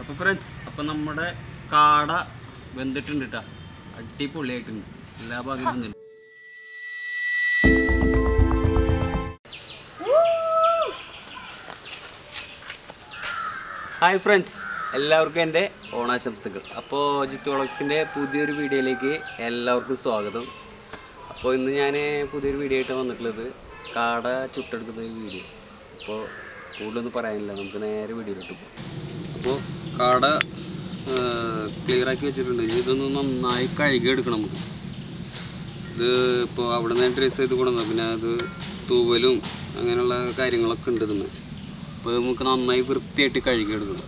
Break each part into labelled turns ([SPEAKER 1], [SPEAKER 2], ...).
[SPEAKER 1] അപ്പോൾ ഫ്രണ്ട്സ് അപ്പോൾ നമ്മുടെ കാട വെന്തിട്ടുണ്ട് കേട്ടോ അടിപൊളിയായിട്ടുണ്ട് എല്ലാ ഭാഗവും വെന്തിട്ടുണ്ട് ഹായ് ഫ്രണ്ട്സ് എല്ലാവർക്കും എൻ്റെ ഓണാശംസകൾ അപ്പോൾ ജിത്തു വ്ളോഗ്സിൻ്റെ പുതിയൊരു വീഡിയോയിലേക്ക് എല്ലാവർക്കും സ്വാഗതം അപ്പോൾ ഇന്ന് ഞാൻ പുതിയൊരു വീഡിയോ ആയിട്ട് വന്നിട്ടുള്ളത് കാട ചുട്ടെടുക്കുന്ന ഒരു വീഡിയോ അപ്പോൾ കൂടുതലൊന്നും പറയാനില്ല നമുക്ക് നേരെ വീഡിയോയിലോട്ട് പോകാം അപ്പോൾ കാട ക്ലിയർ ആക്കി വെച്ചിട്ടുണ്ട് ഇനി ഇതൊന്ന് നന്നായി കഴുകി എടുക്കണം നമുക്ക് ഇത് ഇപ്പോൾ അവിടെ നിന്ന് ഡ്രസ്സ് ചെയ്ത് കൊണ്ടുവന്നത് പിന്നെ അത് തൂവലും അങ്ങനെയുള്ള കാര്യങ്ങളൊക്കെ ഉണ്ട് ഇതിന് അപ്പോൾ നമുക്ക് നന്നായി വൃത്തിയായിട്ട് കഴുകി എടുക്കണം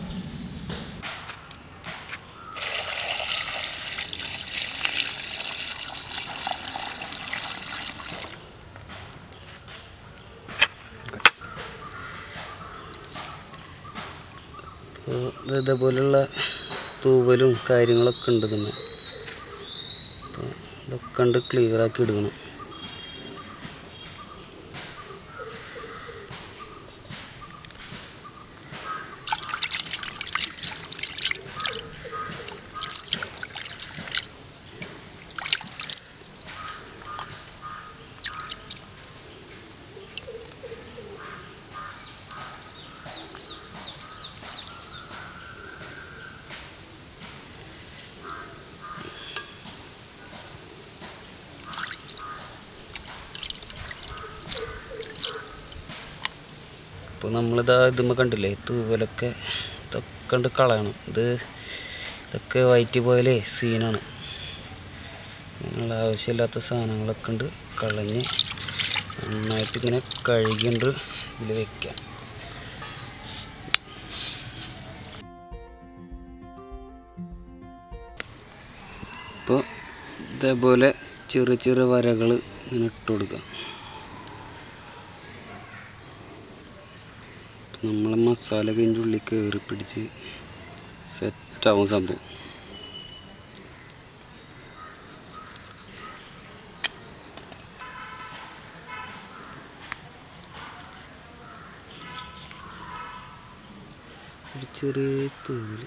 [SPEAKER 1] ഇത് ഇതേപോലുള്ള തൂവലും കാര്യങ്ങളൊക്കെ ഉണ്ട് തന്നെ അപ്പോൾ ഇതൊക്കെ കണ്ട് ക്ലിയർ ആക്കി എടുക്കണം അപ്പോൾ നമ്മളിതാ ഇതുമ്മ കണ്ടില്ലേ തൂവലൊക്കെ ഇതൊക്കെ കണ്ട് കളയണം ഇത് ഇതൊക്കെ വയറ്റി പോയാലേ സീനാണ് അങ്ങനെയുള്ള ആവശ്യമില്ലാത്ത സാധനങ്ങളൊക്കെ ഉണ്ട് കളഞ്ഞ് നന്നായിട്ട് ഇങ്ങനെ കഴുകിണ്ട് ഇതിൽ വെക്കാം അപ്പോൾ ഇതേപോലെ ചെറിയ ചെറിയ വരകൾ ഇങ്ങനെ ഇട്ട് കൊടുക്കാം നമ്മളെ മസാല അതിൻ്റെ ഉള്ളിൽ കയറി പിടിച്ച് സെറ്റാവും സംഭവം ഒരു ചെറിയ തൂവല്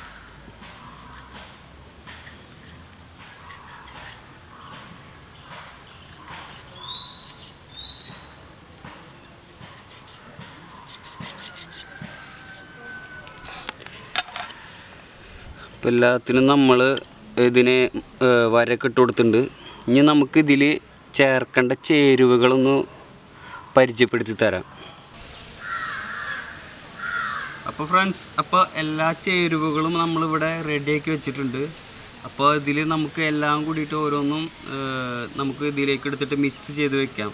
[SPEAKER 1] ഇപ്പം എല്ലാത്തിനും നമ്മൾ ഇതിന് ഏഹ്, വരയൊക്കെ ഇട്ട് കൊടുത്തിട്ടുണ്ട് ഇനി നമുക്ക് ഇതിൽ ചേർക്കേണ്ട ചേരുവകളൊന്ന് പരിചയപ്പെടുത്തി തരാം അപ്പോൾ ഫ്രണ്ട്സ് അപ്പോൾ എല്ലാ ചേരുവകളും നമ്മളിവിടെ റെഡിയാക്കി വെച്ചിട്ടുണ്ട് അപ്പോൾ ഇതിൽ നമുക്ക് എല്ലാം കൂടിയിട്ട് ഓരോന്നും ഏഹ്, നമുക്ക് ഇതിലേക്ക് എടുത്തിട്ട് മിക്സ് ചെയ്ത് വെക്കാം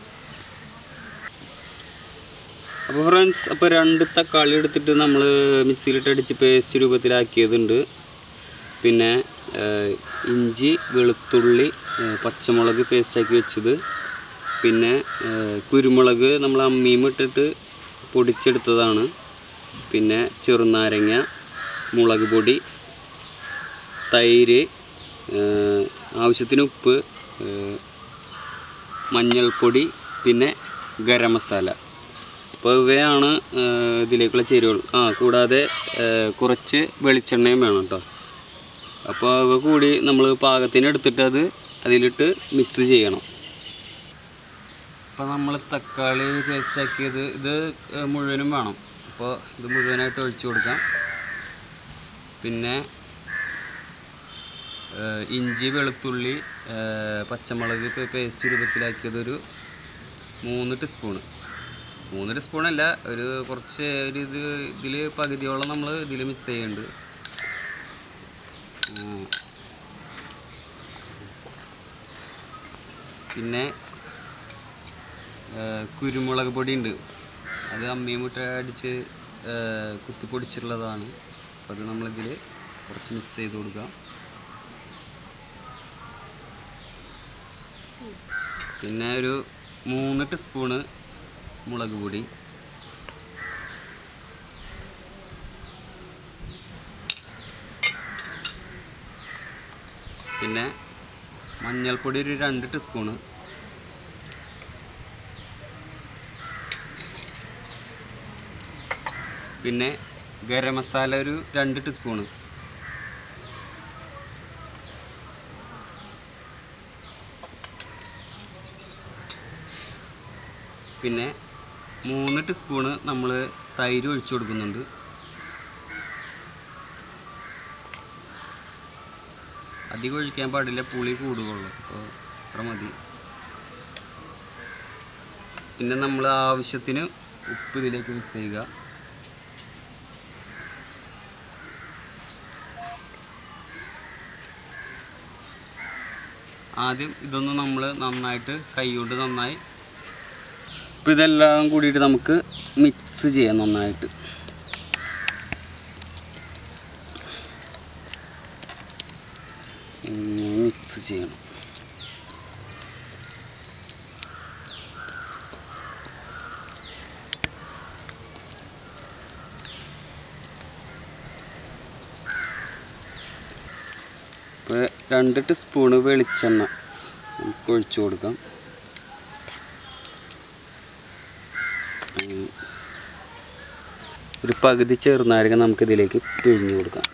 [SPEAKER 1] അപ്പോൾ ഫ്രണ്ട്സ് അപ്പോൾ രണ്ട് തക്കാളി എടുത്തിട്ട് നമ്മൾ മിക്സിയിലിട്ട് അടിച്ച് പേസ്റ്റ് രൂപത്തിലാക്കിയതുണ്ട് പിന്നെ ഏഹ്, ഇഞ്ചി വെളുത്തുള്ളി ഏഹ്, പച്ചമുളക് പേസ്റ്റാക്കി വെച്ചത് പിന്നെ ഏഹ്, കുരുമുളക് നമ്മൾ അമ്മിയും ഇട്ടിട്ട് പൊടിച്ചെടുത്തതാണ് പിന്നെ ചെറുനാരങ്ങ മുളക് പൊടി തൈര് ഏഹ്, ആവശ്യത്തിന് ഉപ്പ് ഏഹ്, മഞ്ഞൾപ്പൊടി പിന്നെ ഗരം മസാല അപ്പോൾ ഇവയാണ് ഏഹ്, ഇതിലേക്കുള്ള ചേരുവകൾ ആ കൂടാതെ ഏഹ്, കുറച്ച് വെളിച്ചെണ്ണയും വേണം കേട്ടോ അപ്പോൾ അവ കൂടി നമ്മൾ പാകത്തിന് എടുത്തിട്ട് അത് അതിലിട്ട് മിക്സ് ചെയ്യണം അപ്പോൾ നമ്മൾ തക്കാളി പേസ്റ്റ് ആക്കിയത് ഇത് ഏഹ്, മുഴുവനും വേണം അപ്പോൾ ഇത് മുഴുവനായിട്ട് ഒഴിച്ചു കൊടുക്കാം പിന്നെ ഏഹ്, ഇഞ്ചി വെളുത്തുള്ളി ഏഹ്, പച്ചമുളക് ഇപ്പോൾ പേസ്റ്റ് രൂപത്തിലാക്കിയതൊരു മൂന്ന് ടീസ്പൂണ് മൂന്ന് ടീസ്പൂണല്ല ഒരു കുറച്ച് ഒരു ഇത് ഇതിൽ പകുതിയോളം നമ്മൾ ഇതിൽ മിക്സ് ചെയ്യുന്നുണ്ട് ഉം. പിന്നെ ഏഹ്, കുരുമുളക് പൊടി ഉണ്ട് അത് അമ്മിയും മുട്ട അടിച്ച് ഏഹ്, കുത്തിപ്പൊടിച്ചിട്ടുള്ളതാണ് അപ്പോൾ അത് നമ്മളിതിൽ കുറച്ച് മിക്സ് ചെയ്ത് കൊടുക്കാം പിന്നെ ഒരു മൂന്ന് ടീസ്പൂണ് മുളക് പൊടി പിന്നെ മഞ്ഞൾപ്പൊടി ഒരു രണ്ട് ടീസ്പൂണ് പിന്നെ ഗരം മസാല ഒരു രണ്ട് ടീസ്പൂണ് പിന്നെ മൂന്ന് ടീസ്പൂണ് നമ്മൾ തൈര് ഒഴിച്ചു കൊടുക്കുന്നുണ്ട് അധികം ഒഴിക്കാൻ പാടില്ല പുളി കൂടുകയുള്ളൂ അപ്പോൾ അത്ര മതി പിന്നെ നമ്മൾ ആവശ്യത്തിന് ഉപ്പ് ഇതിലേക്ക് മിക്സ് ചെയ്യുക ആദ്യം ഇതൊന്ന് നമ്മൾ നന്നായിട്ട് കൈകൊണ്ട് നന്നായി ഇപ്പം ഇതെല്ലാം കൂടിയിട്ട് നമുക്ക് മിക്സ് ചെയ്യാം നന്നായിട്ട് മിക്സ് ചെയ്യണം ഇപ്പോൾ രണ്ട് ടീസ്പൂണ് വെളിച്ചെണ്ണ നമുക്ക് ഒഴിച്ചു കൊടുക്കാം ഉം. ഒരു പകുതി ചെറുനാരങ്ങ നമുക്കിതിലേക്ക് പിഴിഞ്ഞു കൊടുക്കാം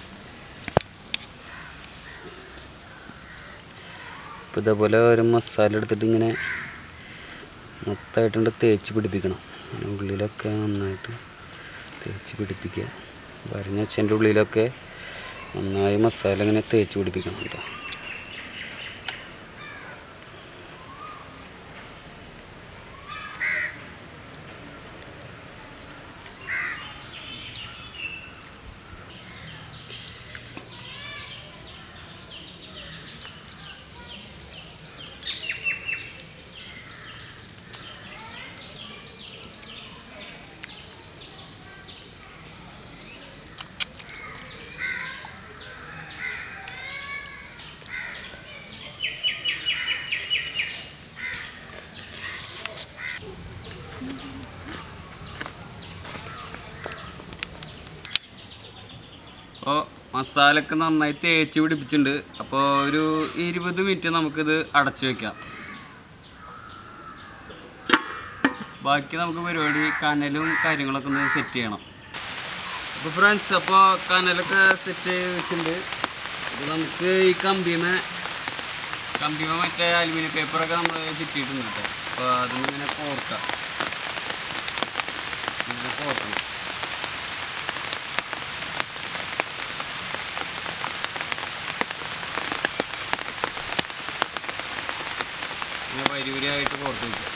[SPEAKER 1] ഇപ്പോൾ ഇതേപോലെ ഒരു മസാല എടുത്തിട്ട് ഇങ്ങനെ മൊത്തമായിട്ടുണ്ട് തേച്ച് പിടിപ്പിക്കണം അങ്ങനെ ഉള്ളിലൊക്കെ നന്നായിട്ട് തേച്ച് പിടിപ്പിക്കുക വരഞ്ഞ വെച്ചതിൻ്റെ ഉള്ളിലൊക്കെ നന്നായി മസാല ഇങ്ങനെ തേച്ച് പിടിപ്പിക്കണം കേട്ടോ അപ്പോൾ മസാലയൊക്കെ നന്നായി തേച്ച് പിടിപ്പിച്ചിട്ടുണ്ട് അപ്പോൾ ഒരു ഇരുപത് മിനിറ്റ് നമുക്കിത് അടച്ചു വെക്കാം ബാക്കി നമുക്ക് പരിപാടി കനലും കാര്യങ്ങളൊക്കെ ഒന്ന് സെറ്റ് ചെയ്യണം അപ്പോൾ ഫ്രണ്ട്സ് അപ്പോൾ കനലൊക്കെ സെറ്റ് ചെയ്ത് വെച്ചിട്ടുണ്ട് അപ്പോൾ നമുക്ക് ഈ കമ്പിമേ കമ്പിമ മറ്റേ അലുമിനിയം പേപ്പറൊക്കെ നമ്മൾ ചുറ്റിയിട്ടുണ്ട് കേട്ടോ അപ്പോൾ അതിങ്ങനെ കോർക്കാം ഇങ്ങനെ കോർക്കണം ഇങ്ങനെ വരി വരിയായിട്ട് പുറത്ത് വയ്ക്കുക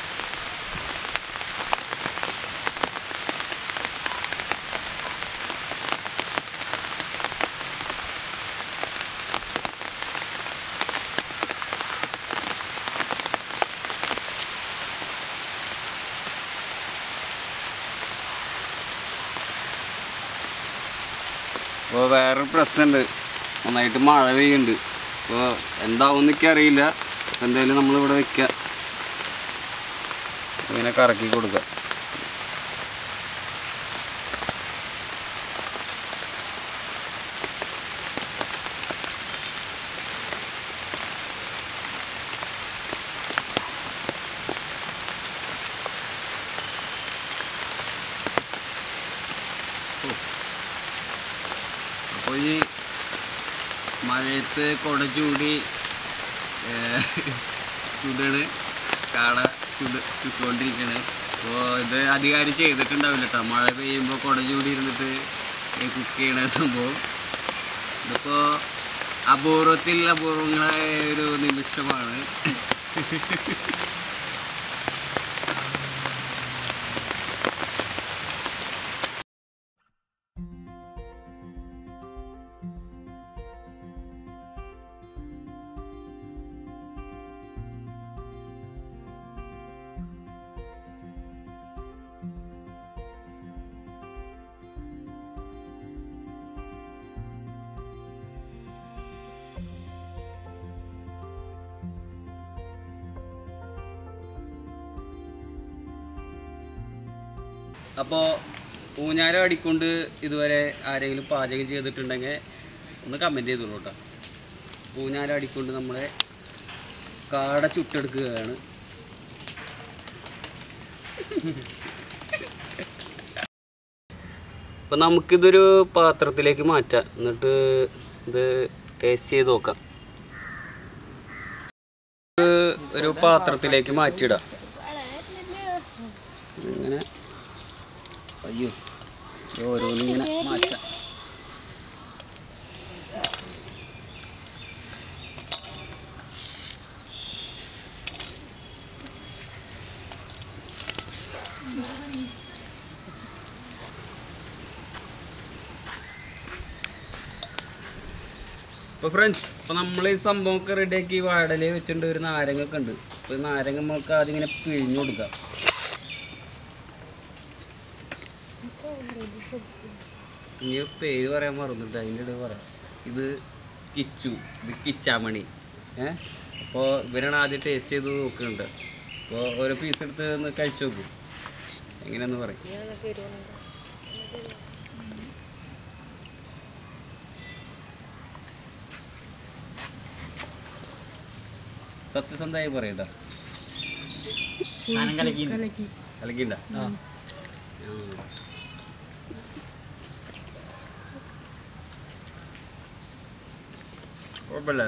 [SPEAKER 1] അപ്പോൾ വേറൊരു പ്രശ്നമുണ്ട് നന്നായിട്ട് മഴ പെയ്യുന്നുണ്ട് അപ്പോൾ എന്താവും എന്നൊക്കെ അറിയില്ല അപ്പോൾ എന്തായാലും നമ്മളിവിടെ വെക്കുക ഇങ്ങനെ കറക്കി കൊടുക്കുക അപ്പോൾ ഈ മഴയത്ത് കുട ചൂടി ചുടാണ് കാട ചുട് ചുട്ടുകൊണ്ടിരിക്കുകയാണ് അപ്പോൾ ഇത് അധികാരം ചെയ്തിട്ടുണ്ടാവില്ല കേട്ടോ മഴ പെയ്യുമ്പോൾ കുട ചൂടി ഇരുന്നിട്ട് കുക്ക് ചെയ്യണ സംഭവം ഇതിപ്പോൾ അപൂർവത്തിൽ അപൂർവങ്ങളായ ഒരു നിമിഷമാണ് അപ്പോൾ ഊഞ്ഞാല അടിക്കൊണ്ട് ഇതുവരെ ആരെങ്കിലും പാചകം ചെയ്തിട്ടുണ്ടെങ്കിൽ ഒന്ന് കമൻറ്റ് ചെയ്തോളൂ കേട്ടോ ഊഞ്ഞാല അടിക്കൊണ്ട് നമ്മളെ കാട ചുട്ടെടുക്കുകയാണ് അപ്പോൾ നമുക്കിതൊരു പാത്രത്തിലേക്ക് മാറ്റാം എന്നിട്ട് ഇത് ടേസ്റ്റ് ചെയ്ത് നോക്കാം ഇത് ഒരു പാത്രത്തിലേക്ക് മാറ്റിയിടാം ഇങ്ങനെ അയ്യോ ഇത് ഓരോന്നിങ്ങനെ മാറ്റാം അപ്പോൾ ഫ്രണ്ട്സ് അപ്പോൾ നമ്മൾ ഈ സംഭവമൊക്കെ റെഡിയാക്കി വാടല് വെച്ചിട്ടുണ്ട് ഒരു നാരങ്ങ ഒക്കെ ഉണ്ട് അപ്പോൾ ഈ നാരങ്ങ നമുക്ക് ആദ്യം ഇങ്ങനെ പിഴിഞ്ഞു കൊടുക്കാം ഇനി ഒരു പേര് പറയാൻ മറന്നിട്ട് അതിൻ്റെ ഇടയിൽ പറയാം ഇത് കിച്ചു ഇത് കിച്ചാമണി ഏ അപ്പോൾ ഇവരാണ് ആദ്യം ടേസ്റ്റ് ചെയ്ത് നോക്കുന്നുണ്ട് അപ്പോൾ ഓരോ പീസ് എടുത്ത് ഒന്ന് കഴിച്ചു നോക്കും എങ്ങനെയാന്ന് പറയും സത്യസന്ധമായി പറയണ്ട കലക്കിണ്ട കുഴപ്പമില്ല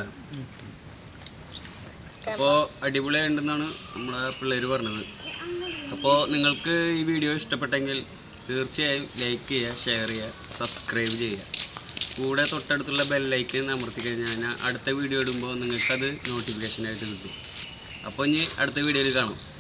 [SPEAKER 1] അപ്പോൾ അടിപൊളിയായിട്ടുണ്ടെന്നാണ് നമ്മളെ പിള്ളേർ പറഞ്ഞത് അപ്പോൾ നിങ്ങൾക്ക് ഈ വീഡിയോ ഇഷ്ടപ്പെട്ടെങ്കിൽ തീർച്ചയായും ലൈക്ക് ചെയ്യുക ഷെയർ ചെയ്യുക സബ്സ്ക്രൈബ് ചെയ്യുക കൂടെ തൊട്ടടുത്തുള്ള ബെല്ലൈക്കൻ അമർത്തി കഴിഞ്ഞാൽ ഞാൻ അടുത്ത വീഡിയോ ഇടുമ്പോൾ നിങ്ങൾക്കത് നോട്ടിഫിക്കേഷനായിട്ട് കിട്ടും അപ്പോൾ ഇനി അടുത്ത വീഡിയോയിൽ കാണാം